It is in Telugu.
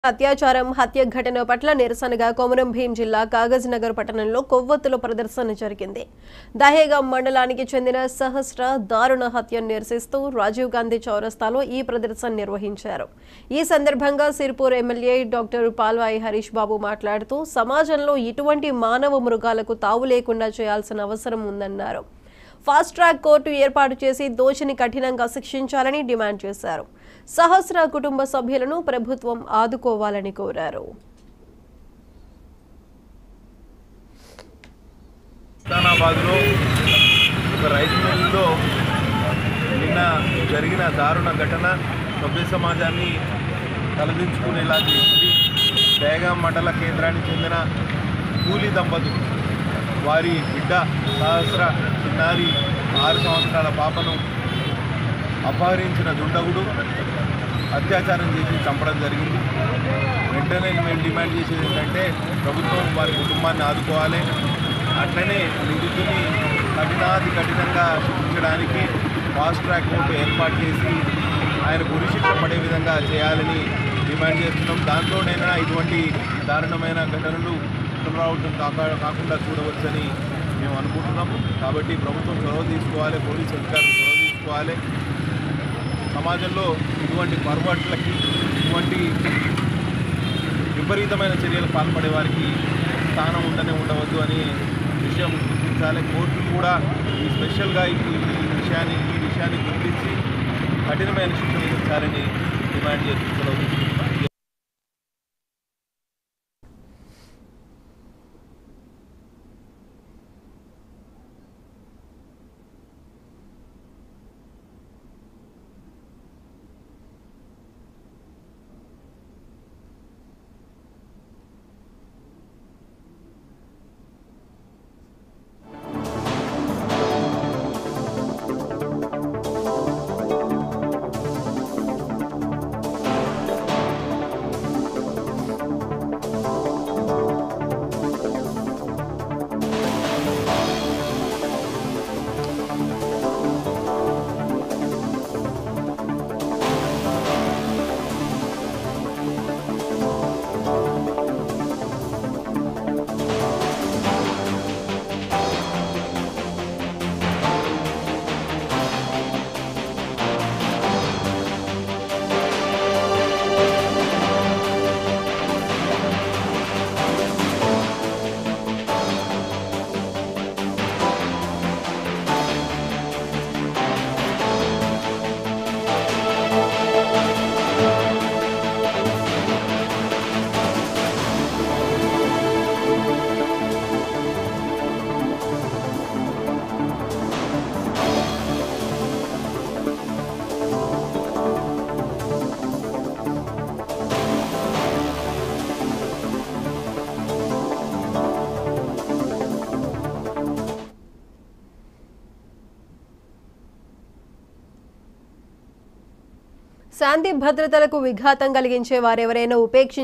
అత్యాచారం హత్య ఘటన పట్ల నిరసనగా కొమరం భీం జిల్లా కాగజ్ నగర్ పట్టణంలో కొవ్వొత్తుల ప్రదర్శన జరిగింది దహేగాం మండలానికి చెందిన సహస్ర దారుణ హత్యను నిరసిస్తూ రాజీవ్ గాంధీ చౌరస్తాలో ఈ ప్రదర్శన నిర్వహించారు ఈ సందర్భంగా సిర్పూర్ ఎమ్మెల్యే డాక్టర్ పాల్వాయి హరీష్ బాబు మాట్లాడుతూ సమాజంలో ఇటువంటి మానవ మృగాలకు తావు లేకుండా చేయాల్సిన అవసరం ఉందన్నారు ఫాస్ట్ ట్రాక్ కోర్టు ఏర్పాటు చేసి దోషిని కఠినంగా శిక్షించాలని డిమాండ్ చేశారు సహస్ర కుటుంబ సభ్యులను ప్రభుత్వం ఆదుకోవాలని కోరారు హుస్నాబాద్లో ఒక రైస్ మిల్లో నిన్న జరిగిన దారుణ ఘటన సభ్య సమాజాన్ని తలదించుకునేలా చేసింది బేగం మండల కేంద్రానికి చెందిన కూలీ దంపతులు వారి బిడ్డ సహస్ర చిన్నారి ఆరు సంవత్సరాల పాపను అపహరించిన దుండగుడు అత్యాచారం చేసి చంపడం జరిగింది వెంటనే మేము డిమాండ్ చేసేది ఏంటంటే ప్రభుత్వం వారి కుటుంబాన్ని ఆదుకోవాలి అట్లనే నిందితుని కఠినాతి కఠినంగా శిక్షించడానికి ఫాస్ట్ ట్రాక్ కోర్టు ఏర్పాటు చేసి ఆయన గురిశిక్ష పడే విధంగా చేయాలని డిమాండ్ చేస్తున్నాం దాంతోనైనా ఇటువంటి దారుణమైన ఘటనలు పునరావృతం కాక కాకుండా చూడవచ్చని మేము అనుకుంటున్నాం కాబట్టి ప్రభుత్వం చొరవ తీసుకోవాలి పోలీసు అధికారులు చొరవ తీసుకోవాలి సమాజంలో ఇటువంటి పొరపాట్లకి ఇటువంటి విపరీతమైన చర్యలు పాల్పడే వారికి స్థానం ఉండనే ఉండవద్దు అని విషయం గుర్తించాలి కోర్టులు కూడా ఈ స్పెషల్గా ఈ ఈ విషయాన్ని ఈ విషయాన్ని గుర్తించి కఠినమైన శిక్ష విధించాలని డిమాండ్ చేస్తూ సెలవు తీసుకుంటున్నాం. శాంతి భద్రతలకు విఘాతం కలిగించే వారెవరైనా ఉపేక్షించి